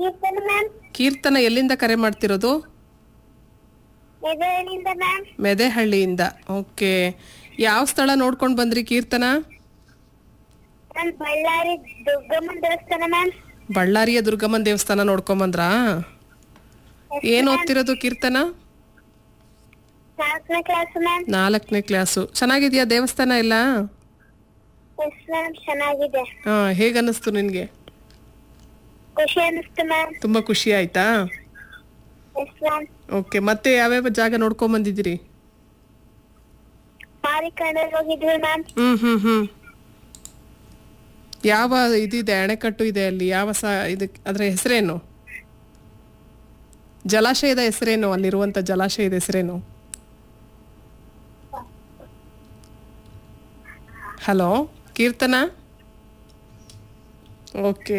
ಕೀರ್ತನ ma'am ಕೀರ್ತನ ಎಲ್ಲಿಂದ ಕರೆ ಮಾಡ್ತಿರೋದು ಮೆದಳಿಂದ ಮ್ಯಾಮ್ ಮೆದೆಹಳ್ಳಿಯಿಂದ ಓಕೆ ಯಾವ ಸ್ಥಳ ನೋಡ್ಕೊಂಡು ಬಂದ್ರಿ ಕೀರ್ತನ ಮ್ಯಾಮ್ ಬಳ್ಳಾರಿ ದುರ್ಗಮ್ಮನ ದೇವಸ್ಥಾನ ಮ್ಯಾಮ್ ಬಳ್ಳಾರಿಯ ದುರ್ಗಮ್ಮನ ದೇವಸ್ಥಾನ ನೋಡ್ಕೊಂಬಂದ್ರಾ ಏನು ಓದ್ತಿರೋದು ಕೀರ್ತನ ನಾಲ್ಕನೇ ಕ್ಲಾಸ್ ಮ್ಯಾಮ್ ನಾಲ್ಕನೇ ಕ್ಲಾಸು ಚೆನ್ನಾಗಿದೆಯಾ ದೇವಸ್ಥಾನ ಎಲ್ಲ ಎಸ್ ಮ್ಯಾಮ್ ಚೆನ್ನಾಗಿದೆ ಹಾ ಹೇಗನ್ನಿಸ್ತು ನಿನಗೆ ಖುಷಿ ಅನಿಸ್ತು ಮ್ಯಾಮ್ ತುಂಬ ಖುಷಿ ಆಯ್ತಾ ಎಸ್ ಮ್ಯಾಮ್ ಓಕೆ ಮತ್ತೆ ಯಾವ್ಯಾವ ಜಾಗ ನೋಡ್ಕೊಂಬಂದಿದ್ದೀರಿ ಮಾರಿಕಂಡಲ್ಲಿ ಹೋಗಿದ್ವಿ ಮ್ಯಾಮ್ ಹ್ಮ್ ಹ್ಮ್ ಹ್ಮ್ ಯಾವ ಇದಿದೆ ಅಣೆಕಟ್ಟು ಇದೆ ಅಲ್ಲಿ ಯಾವ ಸ ಇದಕ್ಕೆ ಅದರ ಹೆಸರೇನು ಜಲಾಶಯದ ಹೆಸರೇನು ಅಲ್ಲಿರುವಂತ ಜಲಾಶಯದ ಹೆಸರೇನು ಹಲೋ ಕೀರ್ತನ ಓಕೆ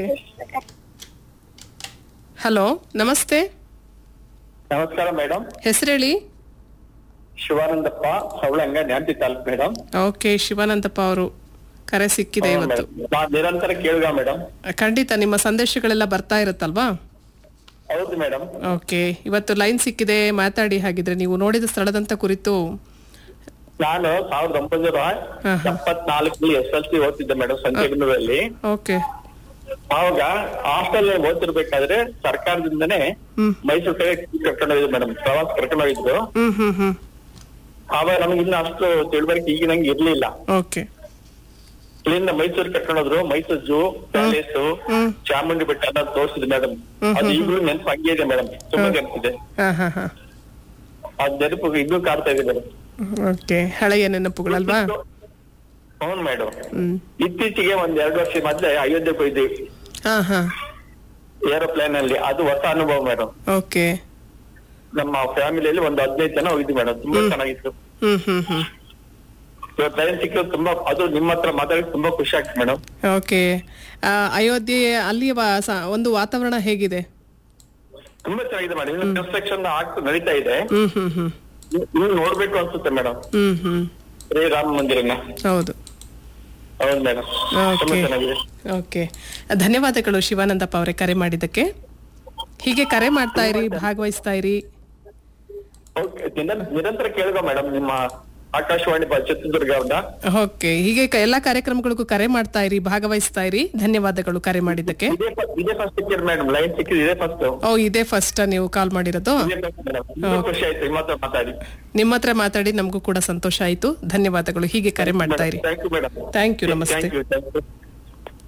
ಹಲೋ ನಮಸ್ತೆ ನಮಸ್ಕಾರ ಮೇಡಮ್ ಹೆಸರೇಳಿ ಶಿವಾನಂದಪ್ಪ ಸವಳಂಗ ನ್ಯಾಂತಿ ತಾಲೂಕ್ ಮೇಡಮ್ ಓಕೆ ಶಿವಾನಂದಪ್ಪ ಅವರು ಕರೆ ಸಿಕ್ಕಿದೆ ಇವತ್ತು ನಾ ನಿರಂತರ ಕೇಳುಗ ಮೇಡಮ್ ಖಂಡಿತ ನಿಮ್ಮ ಸಂದೇಶಗಳೆಲ್ಲ ಬರ್ತಾ ಇರುತ್ತಲ್ವಾ ಹೌದು ಮೇಡಮ್ ಓಕೆ ಇವತ್ತು ಲೈನ್ ಸಿಕ್ಕಿದೆ ಮಾತಾಡಿ ಹಾಗಿದ್ರೆ ನೀವು ನೋಡಿದ ಸ್ಥಳದಂತ ಕುರಿತು ನಾನು ಸಾವಿರದ ಒಂಬೈನೂರ ಹಾ, ಹಾ. ಎಪ್ಪತ್ನಾಲ್ಕರಲ್ಲಿ ಎಸ್ ಎಲ್ ಸಿ ಓದ್ತಿದ್ದೆ ಮೇಡಮ್ ಸಂಜೆಗನೂರಲ್ಲಿ ಓಕೆ ಆವಾಗ ಹಾಸ್ಟೆಲ್ ಓದ್ತಿರ್ಬೇಕಾದ್ರೆ ಸರ್ಕಾರದಿಂದನೇ ಹ್ಮ್. ಮೈಸೂರು ಕಡೆ ಕರ್ಕೊಂಡು ಹೋಗಿದ್ರು ಮೇಡಮ್ ಪ್ರವಾಸ ಕರ್ಕೊಂಡು ಹೋಗಿದ್ರು ಹ್ಮ್ ಹ್ಮ್ ಹ್ಮ್ ಆವಾಗ ನಮ್ಗೆ ಇನ್ನು ಅಷ್ಟು ತಿಳುವಳಿಕೆ ಈಗಿನಂಗೆ ಇರ್ಲಿಲ್ಲ ಓಕೆ ಇಲ್ಲಿಂದ ಮೈಸೂರು ಕರ್ಕೊಂಡು ಹೋದ್ರು ಮೈಸೂರು ಜೂ ಪ್ಯಾಲೇಸ್ ಹ್ಮ್. ಚಾಮುಂಡಿ ಬೆಟ್ಟ ಎಲ್ಲ ತೋರಿಸಿದ್ರು ಮೇಡಮ್ ಅದು ಈಗಲೂ ನೆನಪು ಹಂಗೆ ಇದೆ ಮೇಡಮ್ ತುಂಬಾ ನೆನಪಿದೆ ಹಾ ಹಾ ಹಾ ಅದ್ ನೆನಪು ಇನ್ನೂ ಕಾಡ್ತಾ ಇದೆ ಮೇಡಮ್ ಓಕೆ ಹಳೆಯ ನೆನಪುಗಳಲ್ವಾ ಹೌದು ಮೇಡಮ್ ಹ್ಮ್ ಇತ್ತೀಚೆಗೆ ಒಂದ್ ಎರಡು ವರ್ಷ ಮೊದ್ಲೇ ಅಯೋಧ್ಯೆಗೆ ಹೋಯ್ದ್ವಿ ಹಾ ಹಾ ಏರೋಪ್ಲೇನ್ ಅಲ್ಲಿ ಅದು ಹೊಸ ಅನುಭವ ಮೇಡಮ್ ಓಕೆ ನಮ್ಮ ಫ್ಯಾಮಿಲಿಯಲ್ಲಿ ಒಂದು ಹದಿನೈದು ಜನ ಹೋಗಿದ್ವಿ ಮೇಡಮ್ ತುಂಬಾ ಚೆನ್ನಾಗಿತ್ತು ಹ್ಮ್ ಹ್ಮ್ ಹ್ಮ್ ಇವತ್ತು ಟೈಮ್ ಸಿಕ್ಕಿದ್ರೆ ತುಂಬಾ ಅದು ನಿಮ್ಮ ಹತ್ರ ಮಾತಾಡಿ ತುಂಬಾ ಖುಷಿ ಆಗ್ತದೆ ಮೇಡಮ್ ಓಕೆ ಆ, ಅಯೋಧ್ಯೆ ಅಲ್ಲಿ ವಾ- ಸ- ಒಂದು ವಾತಾವರಣ ಹೇಗಿದೆ ತುಂಬಾ ಚೆನ್ನಾಗಿದೆ ಮೇಡಮ್ ಇನ್ನು ಕನ್ಸ್ಟ್ರಕ್ಷನ್ ಆಗ್ತಾ ನಡೀತಾ ಇದೆ ಹ್ಮ್ ಹ್ಮ್ ಹ್ಮ್ ಇನ್ನು ನೋಡ್ಬೇಕು ಅನ್ಸುತ್ತೆ ಮೇಡಮ್ ಹ್ಮ್ ಹ್ಮ್ ಶ್ರೀರಾಮ ಮಂದಿರನ ಹೌದು ಹೌದು ಮೇಡಮ್ ತುಂಬಾ ಓಕೆ ಚೆನ್ನಾಗಿದೆ ಓಕೆ ಧನ್ಯವಾದಗಳು ಶಿವಾನಂದಪ್ಪ ಅವರೇ ಕರೆ ಮಾಡಿದ್ದಕ್ಕೆ ಹೀಗೆ ಕರೆ ಮಾಡ್ತಾ ಇರಿ ಭಾಗವಹಿಸ್ತಾ ಇರಿ ಓಕೆ ನಿರಂತರ ಕೇಳುವ ಮೇಡಮ್ ನಿಮ್ಮ ಆಕಾಶವಾಣಿ ಬ- ಚಿತ್ರದುರ್ಗ ಅವ್ರನ್ನ ಓಕೆ ಹೀಗೆ ಕ- ಎಲ್ಲಾ ಕಾರ್ಯಕ್ರಮಗಳಿಗೂ ಕರೆ ಮಾಡ್ತಾ ಇರಿ ಭಾಗವಹಿಸ್ತಾ ಇರಿ ಧನ್ಯವಾದಗಳು ಕರೆ ಮಾಡಿದ್ದಕ್ಕೆ ಇದೇ ಫ- ಇದೇ ಫಸ್ಟ್ ಸಿಕ್ಕಿದ್ರು ಮೇಡಮ್ ಲೈನ್ ಸಿಕ್ಕಿದ್ ಇದೇ ಫಸ್ಟ್ ಓ ಇದೇ ಫಸ್ಟ್ ನೀವು ಕಾಲ್ ಮಾಡಿರೋದು ಇದೇ ಫಸ್ಟ್ ಮೇಡಮ್ ತುಂಬಾ ಖುಷಿ ಆಯ್ತು ನಿಮ್ಮ ಹತ್ರ ಮಾತಾಡಿ ನಿಮ್ಮ ಹತ್ರ ಮಾತಾಡಿ ನಮಗೂ ಕೂಡ ಸಂತೋಷ ಆಯ್ತು ಧನ್ಯವಾದಗಳು ಹೀಗೆ ಕರೆ ಮಾಡ್ತಾ ಇರಿ thank you madam thank you ನಮಸ್ತೆ ಥ್ಯಾಂಕ್ ಯು ಥ್ಯಾಂಕ್ ಯು